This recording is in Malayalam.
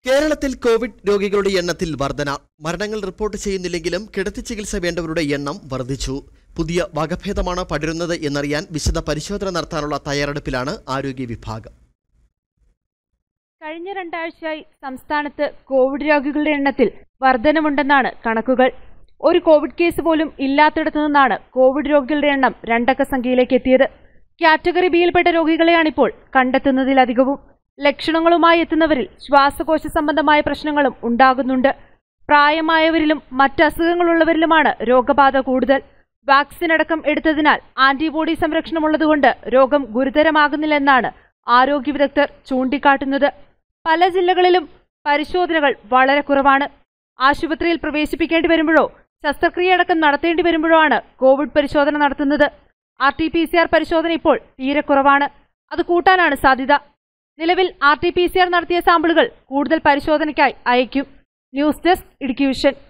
കേരളത്തിൽ കോവിഡ് രോഗികളുടെ എണ്ണത്തിൽ വർധന മരണങ്ങൾ റിപ്പോർട്ട് ചെയ്യുന്നില്ലെങ്കിലും കിടത്തി ചികിത്സ വേണ്ടവരുടെ എണ്ണം വർദ്ധിച്ചു പുതിയ വകഭേദമാണ് പടരുന്നത് എന്നറിയാൻ വിശദ പരിശോധന നടത്താനുള്ള തയ്യാറെടുപ്പിലാണ് ആരോഗ്യ വിഭാഗം കഴിഞ്ഞ രണ്ടാഴ്ചയായി സംസ്ഥാനത്ത് കോവിഡ് രോഗികളുടെ എണ്ണത്തിൽ വർധനമുണ്ടെന്നാണ് കണക്കുകൾ ഒരു കോവിഡ് കേസ് പോലും ഇല്ലാത്തിടത്തു നിന്നാണ് കോവിഡ് രോഗികളുടെ എണ്ണം രണ്ടക്ക സംഖ്യയിലേക്ക് എത്തിയത് കാറ്റഗറി ബിയിൽപ്പെട്ട രോഗികളെയാണിപ്പോൾ കണ്ടെത്തുന്നതിലധികവും ലക്ഷണങ്ങളുമായി എത്തുന്നവരിൽ ശ്വാസകോശ സംബന്ധമായ പ്രശ്നങ്ങളും ഉണ്ടാകുന്നുണ്ട് പ്രായമായവരിലും മറ്റ് അസുഖങ്ങളുള്ളവരിലുമാണ് രോഗബാധ കൂടുതൽ വാക്സിൻ അടക്കം എടുത്തതിനാൽ ആന്റിബോഡി സംരക്ഷണമുള്ളതുകൊണ്ട് രോഗം ഗുരുതരമാകുന്നില്ലെന്നാണ് ആരോഗ്യ വിദഗ്ധർ ചൂണ്ടിക്കാട്ടുന്നത് പല ജില്ലകളിലും പരിശോധനകൾ വളരെ കുറവാണ് ആശുപത്രിയിൽ പ്രവേശിപ്പിക്കേണ്ടി വരുമ്പോഴോ ശസ്ത്രക്രിയ അടക്കം നടത്തേണ്ടി വരുമ്പോഴോ ആണ് കോവിഡ് പരിശോധന നടത്തുന്നത് R T P C R പരിശോധന ഇപ്പോൾ തീരെ കുറവാണ് അത് കൂട്ടാനാണ് സാധ്യത നിലവിൽ R T P C R നടത്തിയ സാമ്പിളുകൾ കൂടുതൽ പരിശോധനയ്ക്കായി അയക്കും ന്യൂസ് ഡെസ്ക് ഇടുക്കി വിഷൻ